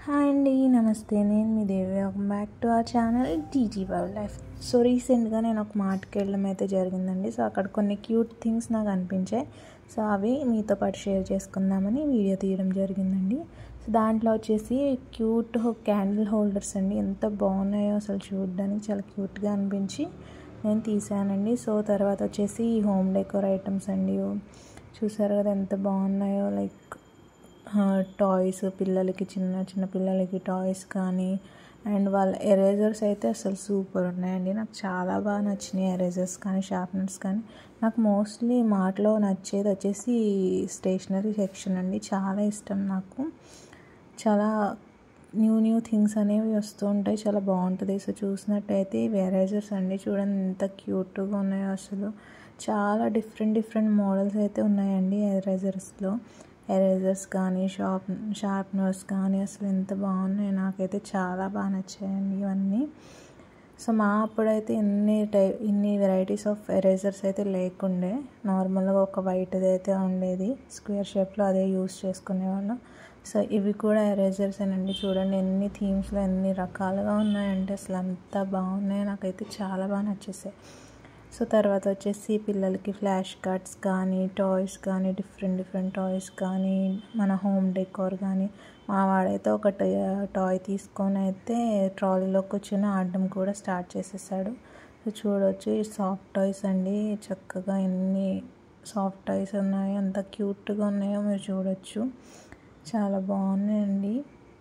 hi అండి నమస్తే నేను మీ Devi welcome back to our channel TT wild life so రీసెంట్గా నేను ఒక మార్ట్కి వెళ్ళడం అయితే జరిగిందండి సో అక్కడ కొన్ని క్యూట్ థింగ్స్ నాకు అనిపించాయి సో అవి మీతో పాటు షేర్ చేసుకుందామని వీడియో తీయడం జరిగిందండి సో దాంట్లో వచ్చేసి క్యూట్ క్యాండిల్ హోల్డర్స్ అండి ఎంత బాగున్నాయో అసలు చూడడానికి చాలా క్యూట్గా అనిపించి నేను తీసానండి సో తర్వాత వచ్చేసి హోమ్ డెకోర్ ఐటమ్స్ అండి చూసారు కదా ఎంత బాగున్నాయో లైక్ టాయ్స్ పిల్లలకి చిన్న చిన్న పిల్లలకి టాయ్స్ కానీ అండ్ వాళ్ళ ఎరేజర్స్ అయితే అసలు సూపర్ ఉన్నాయండి నాకు చాలా బాగా నచ్చినాయి ఎరేజర్స్ కానీ షార్ప్నర్స్ కానీ నాకు మోస్ట్లీ మాటలో నచ్చేది వచ్చేసి స్టేషనరీ సెక్షన్ అండి చాలా ఇష్టం నాకు చాలా న్యూ న్యూ థింగ్స్ అనేవి వస్తూ ఉంటాయి చాలా బాగుంటుంది సో చూసినట్టయితే ఇవి ఎరేజర్స్ అండి చూడండి ఎంత క్యూట్గా ఉన్నాయో అసలు చాలా డిఫరెంట్ డిఫరెంట్ మోడల్స్ అయితే ఉన్నాయండి ఎరేజర్స్లో ఎరేజర్స్ కానీ షార్ప్ షార్ప్నర్స్ కానీ అసలు ఎంత బాగున్నాయి నాకైతే చాలా బాగా నచ్చాయండి ఇవన్నీ సో మా అప్పుడైతే ఇన్ని టై ఇన్ని వెరైటీస్ ఆఫ్ ఎరేజర్స్ అయితే లేకుండే నార్మల్గా ఒక వైట్ది అయితే ఉండేది స్క్వేర్ షేప్లో అదే యూస్ చేసుకునేవాళ్ళం సో ఇవి కూడా ఎరేజర్స్ అండి చూడండి ఎన్ని థీమ్స్లో ఎన్ని రకాలుగా ఉన్నాయంటే అసలు అంత బాగున్నాయి నాకైతే చాలా బాగా నచ్చేసాయి సో తర్వాత వచ్చేసి పిల్లలకి ఫ్లాష్ కార్డ్స్ కానీ టాయ్స్ కానీ డిఫరెంట్ డిఫరెంట్ టాయ్స్ కానీ మన హోమ్ డెకోర్ కానీ మా వాడైతే ఒక టాయ్ తీసుకొని అయితే ట్రాలీలో కూర్చొని ఆడడం కూడా స్టార్ట్ చేసేసాడు సో చూడవచ్చు ఈ సాఫ్ట్ టాయ్స్ అండి చక్కగా ఎన్ని సాఫ్ట్ టాయ్స్ ఉన్నాయో ఎంత క్యూట్గా ఉన్నాయో మీరు చూడొచ్చు చాలా బాగున్నాయండి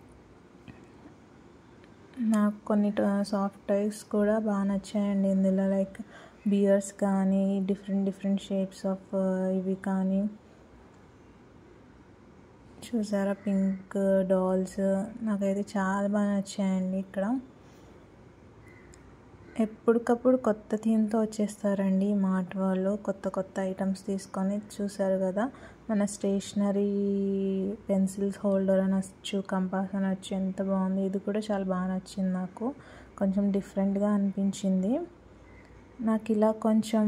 నాకు కొన్ని సాఫ్ట్ టాయ్స్ కూడా బాగా నచ్చాయండి ఇందులో లైక్ బియర్స్ కానీ డిఫరెంట్ డిఫరెంట్ షేప్స్ ఆఫ్ ఇవి కానీ చూసారా పింక్ డాల్స్ నాకైతే చాలా బాగా నచ్చాయండి ఇక్కడ ఎప్పటికప్పుడు కొత్త థీమ్తో వచ్చేస్తారండి మార్ట్ వాళ్ళు కొత్త కొత్త ఐటమ్స్ తీసుకొని చూసారు కదా మన స్టేషనరీ పెన్సిల్స్ హోల్డర్ అనొచ్చు కంపాస్ అనొచ్చు ఎంత బాగుంది ఇది కూడా చాలా బాగా నచ్చింది నాకు కొంచెం డిఫరెంట్గా అనిపించింది నాకు ఇలా కొంచెం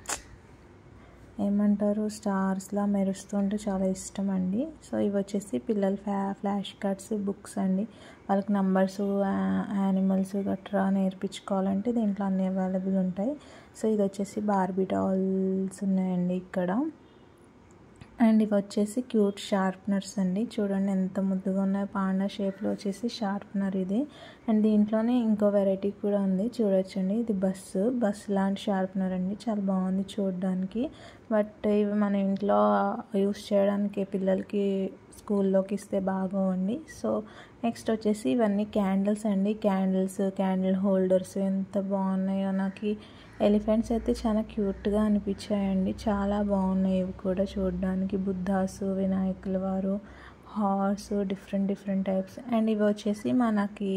ఏమంటారు స్టార్స్లా మెరుస్తుంటే చాలా ఇష్టం అండి సో ఇవి వచ్చేసి పిల్లల ఫ్లా ఫ్లాష్ కార్డ్స్ బుక్స్ అండి వాళ్ళకి నంబర్స్ యానిమల్స్ గట్రా నేర్పించుకోవాలంటే దీంట్లో అన్ని అవైలబుల్ ఉంటాయి సో ఇది వచ్చేసి బార్బీ డాల్స్ ఉన్నాయండి ఇక్కడ అండ్ ఇవి వచ్చేసి క్యూట్ షార్ప్నర్స్ అండి చూడండి ఎంత ముద్దుగా ఉన్నాయో పాండా షేప్లో వచ్చేసి షార్ప్నర్ ఇది అండ్ దీంట్లోనే ఇంకో వెరైటీ కూడా ఉంది చూడొచ్చండి ఇది బస్సు బస్ లాంటి షార్ప్నర్ అండి చాలా బాగుంది చూడడానికి బట్ ఇవి మన ఇంట్లో యూస్ చేయడానికి పిల్లలకి స్కూల్లోకి ఇస్తే బాగోండి సో నెక్స్ట్ వచ్చేసి ఇవన్నీ క్యాండిల్స్ అండి క్యాండిల్స్ క్యాండిల్ హోల్డర్స్ ఎంత బాగున్నాయో నాకు ఎలిఫెంట్స్ అయితే చాలా క్యూట్గా అనిపించాయండి చాలా బాగున్నాయి ఇవి కూడా చూడడానికి బుద్ధాసు వినాయకుల వారు horse different different types and ఇవి వచ్చేసి మనకి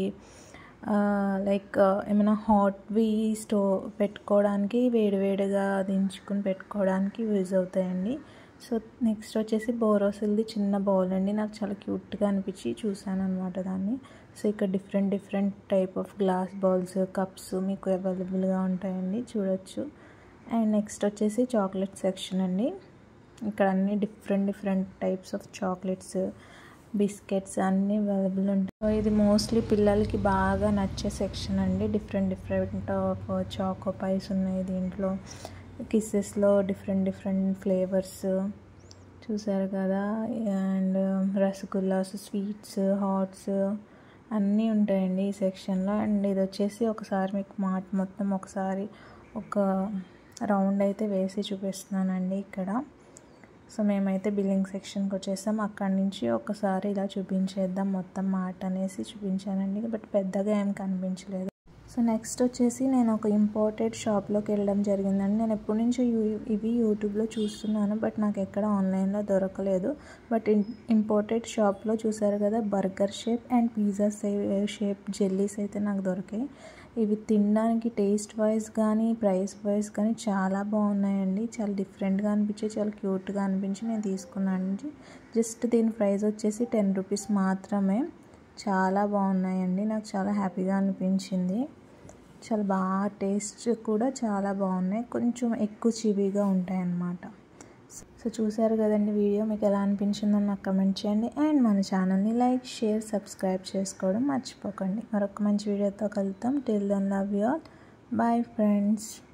లైక్ ఏమైనా హాట్వి స్టో పెట్టుకోవడానికి వేడివేడిగా దించుకుని పెట్టుకోవడానికి యూజ్ అవుతాయండి సో నెక్స్ట్ వచ్చేసి బోరోసిల్ది చిన్న బౌల్ అండి నాకు చాలా క్యూట్గా అనిపించి చూసాను అనమాట దాన్ని సో ఇక్కడ different different type of glass bowls cups మీకు అవైలబుల్గా ఉంటాయండి చూడొచ్చు అండ్ నెక్స్ట్ వచ్చేసి చాక్లెట్ సెక్షన్ అండి ఇక్కడ అన్ని different different types of chocolates biscuits అన్నీ అవైలబుల్ ఉంటాయి సో ఇది మోస్ట్లీ పిల్లలకి బాగా నచ్చే సెక్షన్ అండి different different of choco pies ఉన్నాయి దీంట్లో కిస్సెస్లో డిఫరెంట్ డిఫరెంట్ ఫ్లేవర్స్ చూసారు కదా అండ్ రసగుల్లాస్ స్వీట్స్ హాట్స్ అన్నీ ఉంటాయండి ఈ సెక్షన్లో అండ్ ఇది వచ్చేసి ఒకసారి మీకు మాట మొత్తం ఒకసారి ఒక రౌండ్ అయితే వేసి చూపిస్తున్నానండి ఇక్కడ సో మేమైతే బిల్లింగ్ సెక్షన్కి వచ్చేసాం అక్కడి నుంచి ఒకసారి ఇలా చూపించేద్దాం మొత్తం మాట అనేసి చూపించానండి బట్ పెద్దగా ఏం కనిపించలేదు సో నెక్స్ట్ వచ్చేసి నేను ఒక ఇంపోర్టెడ్ షాప్లోకి వెళ్ళడం జరిగిందండి నేను ఎప్పటి నుంచో యూ ఇవి యూట్యూబ్లో చూస్తున్నాను బట్ నాకు ఎక్కడ ఆన్లైన్లో దొరకలేదు బట్ ఇంపోర్టెడ్ షాప్లో చూసారు కదా burger shape and pizza shape jellies అయితే నాకు దొరికాయి ఇవి తినడానికి టేస్ట్ వైజ్ కానీ ప్రైస్ వైజ్ కానీ చాలా బాగున్నాయండి చాలా డిఫరెంట్గా అనిపించి చాలా క్యూట్గా అనిపించి నేను తీసుకున్నాను జస్ట్ దీని ప్రైస్ వచ్చేసి టెన్ రూపీస్ మాత్రమే చాలా బాగున్నాయండి నాకు చాలా హ్యాపీగా అనిపించింది చాలా బాగా టేస్ట్ కూడా చాలా బాగున్నాయి కొంచెం ఎక్కువ చివిగా ఉంటాయి అన్నమాట సో చూసారు కదండి వీడియో మీకు ఎలా అనిపించిందో నాకు కమెంట్ చేయండి అండ్ మన ఛానల్ని లైక్ షేర్ సబ్స్క్రైబ్ చేసుకోవడం మర్చిపోకండి మరొక మంచి వీడియోతో కలుద్దాం till then love you all bye friends